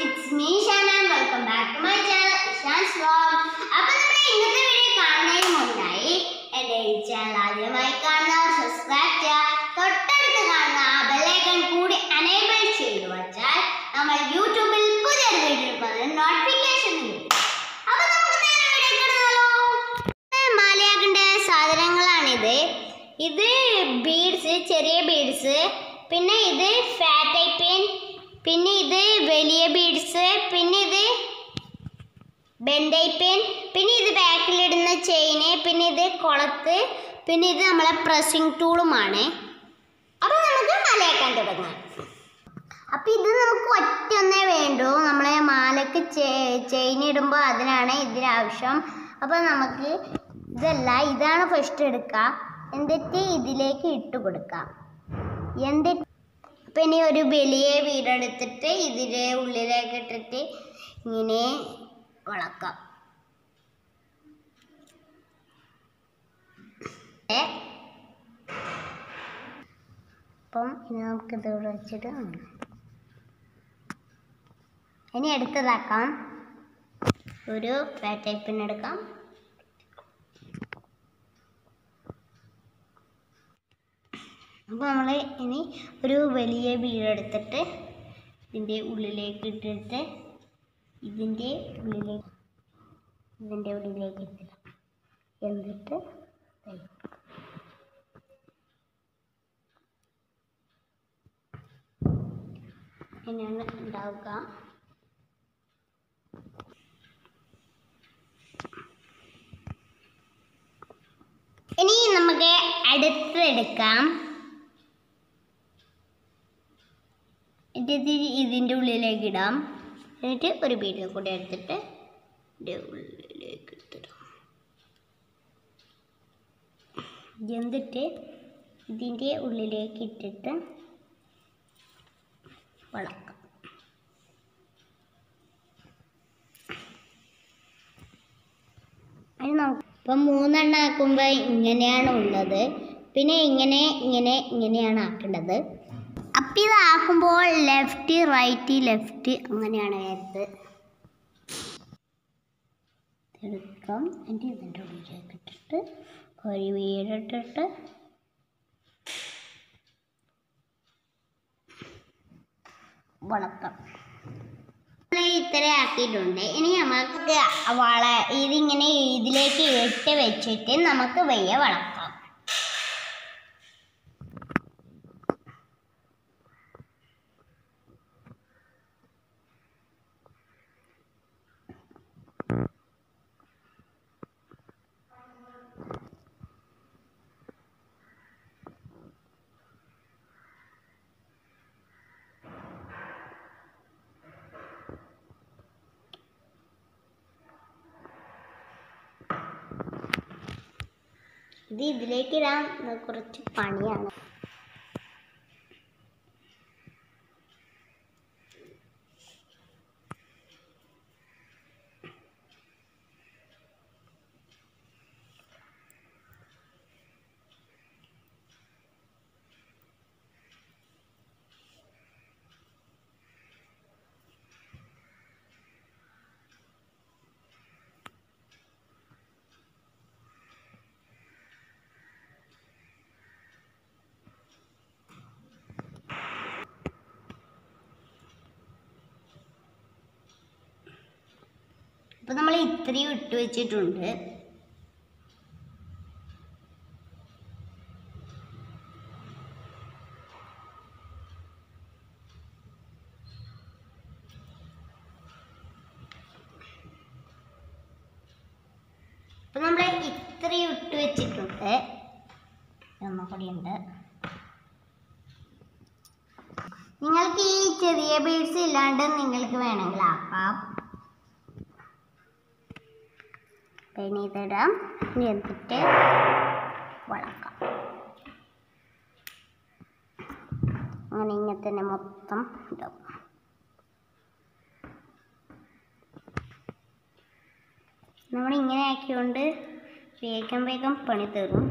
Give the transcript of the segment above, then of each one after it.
It's me Shan and welcome back to my channel Shan's vlog അപ്പോൾ നമ്മുടെ ഇന്നത്തെ വീഡിയോ കാണുന്നതിന് മുന്നായി എൻ്റെ ഈ ചാനൽ ആദ്യമായി കാണുന്നവർ സബ്സ്ക്രൈബ് ചെയ്യുക തൊട്ടടുത്ത് കാണുന്ന ആ ബെല്ലൈക്കൺ കൂടി അനേബിൾ ചെയ്തു വച്ചാൽ നമ്മൾ യൂട്യൂബിൽ പുതിയൊരു വീഡിയോ ഇടുമ്പോൾ നോട്ടിഫിക്കേഷൻ കിട്ടും അപ്പോൾ നമുക്ക് നേരെ വീഡിയോ കിടന്നാലോ മാലയാക്കേണ്ട സാധനങ്ങളാണിത് ഇത് ബീഡ്സ് ചെറിയ ബീഡ്സ് പിന്നെ ഇത് ഫാറ്റ് ഐ പെയിൻ പിന്നെ ഇത് വലിയ ബീഡ്സ് പിന്നെ ഇത് ബെൻഡ് ഐ പെയിൻ പിന്നെ ഇത് ബാക്കിലിടുന്ന ചെയിന് പിന്നെ ഇത് കുളത്ത് പിന്നെ ഇത് നമ്മളെ പ്രസ്സിങ് ടൂളുമാണ് അപ്പോൾ നമുക്ക് മലയാക്കാൻ തുടങ്ങാം അപ്പം ഇത് നമുക്ക് ഒറ്റൊന്നേ വേണ്ടൂ നമ്മളെ മാലക്ക് ചെയിൻ ഇടുമ്പോൾ അതിനാണ് ഇതിനാവശ്യം അപ്പോൾ നമുക്ക് ഇതല്ല ഇതാണ് ഫസ്റ്റ് എടുക്കുക എന്നിട്ട് ഇതിലേക്ക് ഇട്ട് കൊടുക്കാം എന്നിട്ട് അപ്പം ഇനി ഒരു വലിയ വീടെടുത്തിട്ട് ഇതിൻ്റെ ഉള്ളിലേക്ക് ഇട്ടിട്ട് ഇങ്ങനെ വളക്കാം ഏ? അപ്പം ഇനി നമുക്ക് ഇതോടെ വെച്ചിട്ട് അങ്ങനെ. ഇനി അടുത്തതാക്കാം ഒരു ഫാറ്റ് ടൈപ്പിന് എടുക്കാം അപ്പോൾ നമ്മൾ ഇനി ഒരു വലിയ വീടെടുത്തിട്ട് ഇതിൻ്റെ ഉള്ളിലേക്ക് ഇട്ടിട്ട് ഇതിൻ്റെ ഉള്ളിലേക്ക് ഇതിൻ്റെ ഉള്ളിലേക്ക് ഇട്ടില്ല എന്നിട്ട് ദേ. ഇങ്ങനെയാണ് ഉണ്ടാവുക ഇനി നമുക്ക് അടുത്തെടുക്കാം എന്നിട്ട് ഇത് ഇതിൻ്റെ ഉള്ളിലേക്ക് ഇടാം എന്നിട്ട് ഒരു ബീഡിൽ കൂടെ എടുത്തിട്ട് ഇതിൻ്റെ ഉള്ളിലേക്ക് ഇട്ടിടാം എന്നിട്ട് ഇതിൻ്റെ ഉള്ളിലേക്ക് ഇട്ടിട്ട് വളക്കാം അത് നമുക്ക് ഇപ്പം മൂന്നെണ്ണം ആക്കുമ്പോൾ ഇങ്ങനെയാണ് ഉള്ളത് പിന്നെ ഇങ്ങനെ ഇങ്ങനെ ഇങ്ങനെയാണ് ആക്കേണ്ടത് അപ്പം ഇതാക്കുമ്പോൾ ലെഫ്റ്റ് റൈറ്റ് ലെഫ്റ്റ് അങ്ങനെയാണ് വരുന്നത് എടുക്കാം എന്നിട്ട് ഇതിൻ്റെ ഉള്ളിലേക്ക് ഇട്ടിട്ട് ഒരു വീടിട്ടിട്ട് വളക്കാം ഇത്ര ആക്കിയിട്ടുണ്ട് ഇനി നമുക്ക് വള ഇതിങ്ങനെ ഇതിലേക്ക് ഇട്ട് വെച്ചിട്ട് നമുക്ക് വെയ്യ വളക്കാം ഇത് ഇതിലേക്ക് ഇടാൻ കുറച്ച് പണിയാണ് അപ്പൊ നമ്മൾ ഇത്രയും ഇട്ട് വെച്ചിട്ടുണ്ട് അപ്പൊ നമ്മൾ ഇത്രയും ഇട്ട് വെച്ചിട്ടുണ്ട് ഒന്നുകൂടി ഉണ്ട് നിങ്ങൾക്ക് ഈ ചെറിയ ബീഡ്സ് ഇല്ലാണ്ട് നിങ്ങൾക്ക് വേണമെങ്കിൽ ആക്കാം പിന്നെ ഇതിടാം ഇനി എന്നിട്ട് വളക്കാം അങ്ങനെ ഇങ്ങനെ തന്നെ മൊത്തം ഇടും നമ്മൾ ഇങ്ങനെ ആക്കിയോണ്ട് വേഗം വേഗം പണി തരും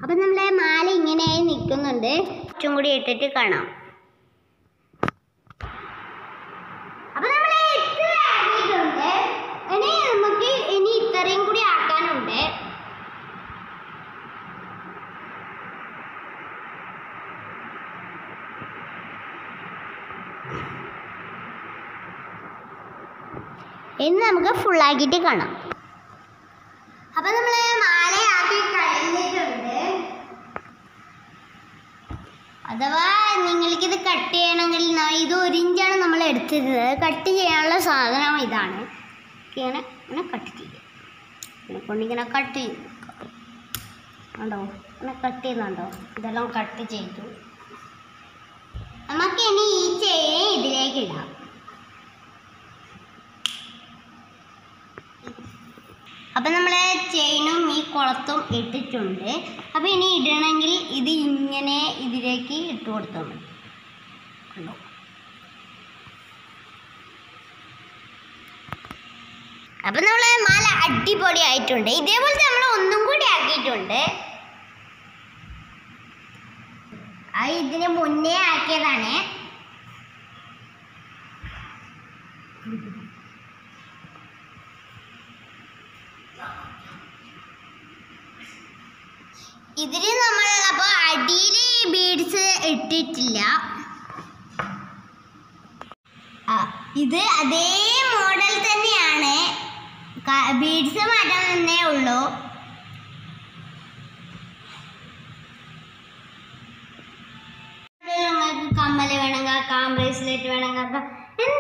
അപ്പൊ നമ്മളെ മാല ഇങ്ങനെ നിൽക്കുന്നുണ്ട് കുറച്ചും കൂടി ഇട്ടിട്ട് കാണാം അപ്പൊ നമ്മളെ ഇത്ര ആക്കിയിട്ടുണ്ട് ഇനി നമുക്ക് ഇനി ഇത്രയും കൂടി ആക്കാനുണ്ട് ഇനി നമുക്ക് ഫുള്ളാക്കിയിട്ട് കാണാം അപ്പൊ നമ്മള് മാലയാക്കി കഴിഞ്ഞിട്ടുണ്ട് അഥവാ നിങ്ങൾക്കിത് കട്ട് ചെയ്യണമെങ്കിൽ ന- ഇത് ഒരു ഇഞ്ചാണ് നമ്മൾ എടുത്തിരുന്നത് കട്ട് ചെയ്യാനുള്ള സാധനം ഇതാണ് ഇങ്ങനെ ഇങ്ങനെ കട്ട് ചെയ്യുക ഇതിനെ കൊണ്ടിങ്ങനെ കട്ട് ചെയ്യും കണ്ടോ ഇങ്ങനെ കട്ട് ചെയ്യുന്നുണ്ടോ ഇതെല്ലാം കട്ട് ചെയ്തു നമുക്ക് ഇനി ഈ ചെയിൻ ഇതിലേക്ക് ഇടാം അപ്പം നമ്മൾ ചെയിനും ഈ കുളത്തും ഇട്ടിട്ടുണ്ട് അപ്പം ഇനി ഇടണമെങ്കിൽ ഇത് ഇങ്ങനെ ഇതിലേക്ക് ഇട്ട് കൊടുത്താൽ മതി കണ്ടോ അപ്പം നമ്മൾ മാല അടിപൊളി ആയിട്ടുണ്ട് ഇതേപോലത്തെ നമ്മൾ ഒന്നും കൂടി ആക്കിയിട്ടുണ്ട് ആ ഇതിന് മുന്നേ ആക്കിയതാണ് ഇതില് നമ്മൾ അപ്പൊ അടിയില് ബീഡ്സ് ഇട്ടിട്ടില്ല ആ, ഇത് അതേ മോഡൽ തന്നെയാണ് ബീഡ്സ് മാറ്റാൻ തന്നേ ഉള്ളൂ നിങ്ങൾക്ക് കമ്മല് വേണമെങ്കിൽ ആക്കാം ബ്രേസ്ലെറ്റ് വേണമെങ്കിൽ ആക്കാം